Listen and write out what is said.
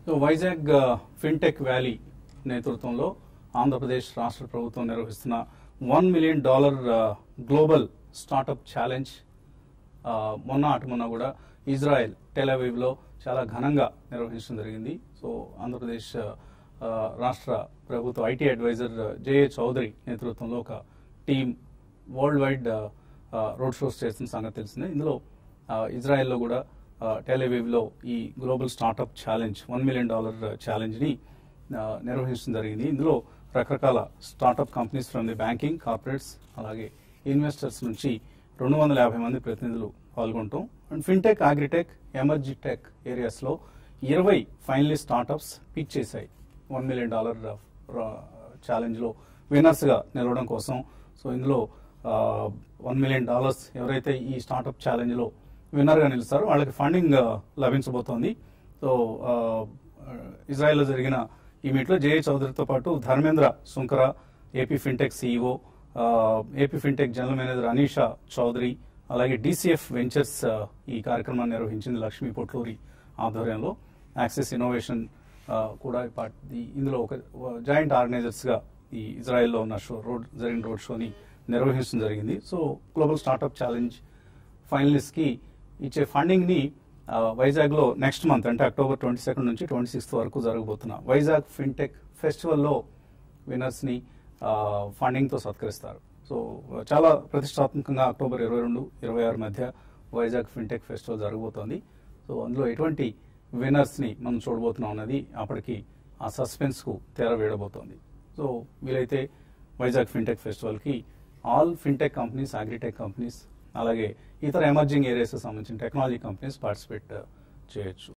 so Vizag ఆ, fintech valley నేతృత్వంలో ఆంధ్రప్రదేశ్ రాష్ట్ర ప్రభుత్వం నిర్వహిస్తున్న వన్ మిలియన్ డాలర్ ఆ, గ్లోబల్ స్టార్టప్ ఛాలెంజ్ ఆ, మొన్న అటు మొన్న కూడా ఇజ్రాయెల్ టెలవీవ్లో చాలా ఘనంగా నిర్వహించడం జరిగింది సో ఆంధ్రప్రదేశ్ ఆ, రాష్ట్ర ప్రభుత్వ ఐటీ అడ్వైజర్ జేఏ చౌదరి నేతృత్వంలో ఒక టీం వరల్డ్ వైడ్ ఆ, ఆ, రోడ్ షోస్ చేస్తున్న సంగతి తెలిసిందే ఇందులో ఆ, ఇజ్రాయెల్లో కూడా ఆ, టెలవీవ్లో ఈ global startup challenge one million dollar ఛాలెంజ్ని ఆ, నిర్వహించడం జరిగింది ఇందులో రకరకాల startup companies from the banking corporates అలాగే ఇన్వెస్టర్స్ నుంచి రెండు వందల యాభై మంది ప్రతినిధులు పాల్గొంటాం and fintech agritech emerging tech ఏరియాస్లో ఇరవై ఫైనలిస్ట్ స్టార్టప్స్ పిచ్ చేశాయి వన్ మిలియన్ డాలర్ ఛాలెంజ్లో విన్నర్స్గా నిలవడం కోసం సో ఇందులో వన్ మిలియన్ డాలర్స్ ఎవరైతే ఈ స్టార్టప్ ఛాలెంజ్లో విన్నర్గా నిలుస్తారో వాళ్ళకి ఫండింగ్ లభించబోతోంది సో ఆ, ఇజ్రాయెల్లో జరిగిన ఈ మీట్లో జేఏ చౌదరితో పాటు Dharmendra Sunkara AP fintech CEO AP fintech general manager Anisha Chaudhary అలాగే డీసీఎఫ్ వెంచర్స్ ఆ, ఈ కార్యక్రమాన్ని నిర్వహించింది లక్ష్మీ పొట్లూరి ఆధ్వర్యంలో యాక్సెస్ ఇన్నోవేషన్ ఆ, కూడా ఈ పార్ట్- ఈ- ఇందులో ఒక జాయింట్ ఆర్గనైజర్స్గా ఈ ఇజ్రాయెల్లో ఉన్న షో రోడ్ జరిగిన రోడ్ షోని నిర్వహించడం జరిగింది so global startup challenge finalist కి ఇచ్చే ఫండింగ్ ని ఆ, వైజాగ్ లో నెక్స్ట్ మంత్ అంటే అక్టోబర్ ట్వంటీ సెకండ్ నుంచి ట్వంటీ సిక్స్త్ వరకు జరగబోతున్న వైజాగ్ ఫిన్టెక్ ఫెస్టివల్లో విన్నర్స్ ని ఫండింగ్ తో సత్కరిస్తారు సో చాలా ప్రతిష్టాత్మకంగా అక్టోబర్ ఇరవై రెండు ఇరవై ఆరు మధ్య వైజాగ్ ఫిన్టెక్ ఫెస్టివల్ జరగబోతోంది సో అందులో ఎటువంటి విన్నర్స్ ని మనం చూడబోతున్నాం అన్నది అప్పటికి ఆ సస్పెన్స్ కు తెర వేయబోతోంది సో వీలైతే వైజాగ్ ఫిన్టెక్ ఫెస్టివల్ కి all fintech companies agritech companies అలాగే ఇతర ఎమర్జింగ్ ఏరియాస్ సంబంధించిన టెక్నాలజీ కంపెనీస్ పార్టిసిపేట్ చేయొచ్చు